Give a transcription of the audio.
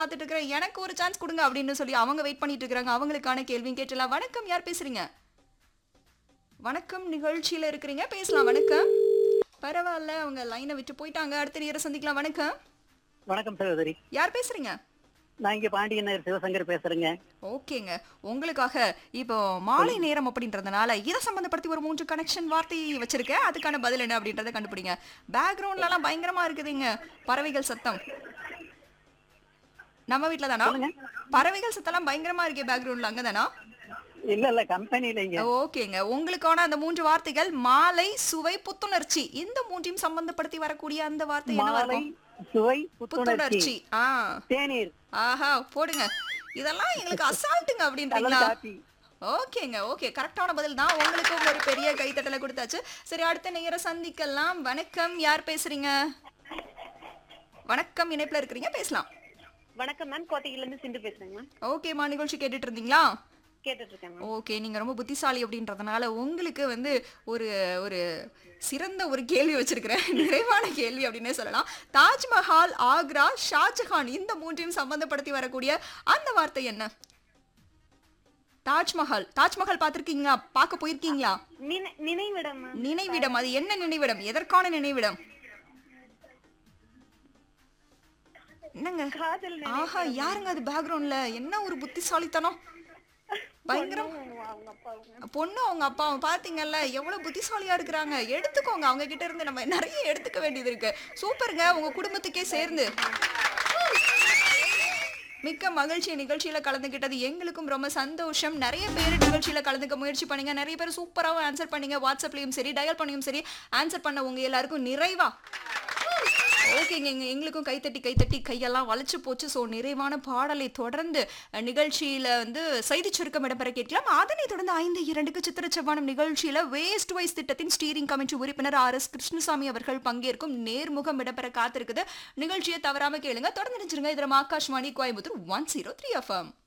பார்த்துட்டு இருக்கிறேன் எனக்கு ஒரு சான்ஸ் கொடுங்க அப்படின்னு சொல்லி அவங்க வெயிட் பண்ணிட்டு இருக்காங்க அவங்களுக்கான கேள்வியும் கேட்டலாம் வணக்கம் யார் பேசுறீங்க வணக்கம் நிகழ்ச்சியில இருக்கிறீங்க பேசலாம் வணக்கம் பரவாயில்ல அவங்க லைனை விட்டு போயிட்டாங்க அடுத்த நேரம் சந்திக்கலாம் வணக்கம் வணக்கம் சகோதரி யார் பேசுறீங்க நான் இங்க பாண்டியன் நகர் சிவசங்கர் பேசுறேங்க ஓகேங்க உங்களுக்காக இப்போ மாலை நேரம் அப்படின்றதுனால இதை சம்பந்தப்படுத்தி ஒரு மூன்று கனெக்ஷன் வார்த்தை வச்சிருக்கேன் அதுக்கான பதில் என்ன அப்படின்றத கண்டுபிடிங்க பேக்ரவுண்ட்ல எல்லாம் பயங்கரமா இருக்குதுங்க பறவைகள் சத்தம் நம்ம வீட்ல தானா பறவைகள் சத்தம்லாம் பயங்கரமா இருக்கே பேக்ரவுண்ட்ல அங்கதானா இல்ல இல்ல கம்பெனில இங்க ஓகேங்க உங்களுக்கான அந்த மூன்று வார்த்தைகள் மாலை சுவை புத்துணர்ச்சி இந்த மூன்றையும் சம்பந்தப்படுத்தி வரக்கூடிய அந்த வார்த்தை என்னவா மாலை இருக்கும் சுவை புத்துணர்ச்சி புத்துணர்ச்சி ஆ தேநீர் ஆஹா போடுங்க இதெல்லாம் எங்களுக்கு அசால்ட்டுங்க கலர் அப்படின்றீங்களா காப்பி ஓகேங்க ஓகே கரெக்டான பதில் தான் உங்களுக்கும் ஒரு பெரிய கைத்தட்டலை கொடுத்தாச்சு சரி அடுத்த நேரம் சந்திக்கலாம் வணக்கம் யார் பேசுறீங்க வணக்கம் இணைப்புல இருக்கிறீங்க பேசலாம் வணக்கம் மேம் கோத்தகிரில இருந்து சிந்து பேசுறேங்க மேம் ஓகேம்மா நிகழ்ச்சி கேட்டுட்டு இருந்தீங்களா கேட்டுட்டு இருக்கேன் மேம் ஓகே நீங்க ரொம்ப புத்திசாலி அப்படின்றதுனால உங்களுக்கு வந்து ஒரு ஒரு சிறந்த ஒரு கேள்வி வச்சிருக்கிறேன் நிறைவான கேள்வி அப்படின்னே சொல்லலாம் தாஜ்மஹால் ஆக்ரா ஷாஜஹான் இந்த மூன்றையும் சம்பந்தப்படுத்தி வரக்கூடிய அந்த வார்த்தை என்ன தாஜ்மஹால் தாஜ்மஹால் பார்த்திருக்கீங்களா பார்க்க போயிருக்கீங்களா நினை- நினைவிடம் மேம் நினைவிடம் அது என்ன நினைவிடம் எதற்கான நினைவிடம் என்னங்க காதல் நினை- ஆஹா யாருங்க அது பேக்ரவுண்ட்ல என்ன ஒரு புத்திசாலித்தனம் பயங்கரம் அவங்க அப்பா அவங்க. பொண்ணு அவங்க அப்பா பாத்தீங்கல்ல எவ்வளவு புத்திசாலியா இருக்கிறாங்க எடுத்துக்கோங்க அவங்க கிட்ட இருந்து நம்ம நிறைய எடுத்துக்க வேண்டியது இருக்கு சூப்பருங்க உங்க குடும்பத்துக்கே சேர்ந்து மிக்க மகிழ்ச்சி நிகழ்ச்சியில கலந்துக்கிட்டது எங்களுக்கும் ரொம்ப சந்தோஷம் நிறைய பேர் நிகழ்ச்சியில கலந்துக்க முயற்சி பண்ணீங்க நிறைய பேர் சூப்பராகவும் ஆன்சர் பண்ணீங்க வாட்ஸ்அப்லயும் சரி டயல் பண்ணியும் சரி ஆன்சர் பண்ண உங்க எல்லாருக்கும் நிறைவா ஓகேங்க எங்க எங்களுக்கும் கைத்தட்டி கைத்தட்டி கையெல்லாம் வளைச்சு போச்சு ஸோ நிறைவான பாடலை தொடர்ந்து அஹ், நிகழ்ச்சியில வந்து செய்தி சுருக்கம் இடம்பெற கேட்கலாம் அதனைத் தொடர்ந்து ஐந்து இரண்டுக்கு சித்திர செவ்வானம் நிகழ்ச்சியில வேஸ்ட் வைஸ் திட்டத்தின் ஸ்டீரிங் கமிட்டி உறுப்பினர் ஆர் எஸ் கிருஷ்ணசாமி அவர்கள் பங்கேற்கும் நேர்முகம் இடம்பெற காத்திருக்குது நிகழ்ச்சியை தவறாம கேளுங்க தொடர்ந்து நினைச்சிருங்க இதில் Akashvani Coimbatore one zero three FM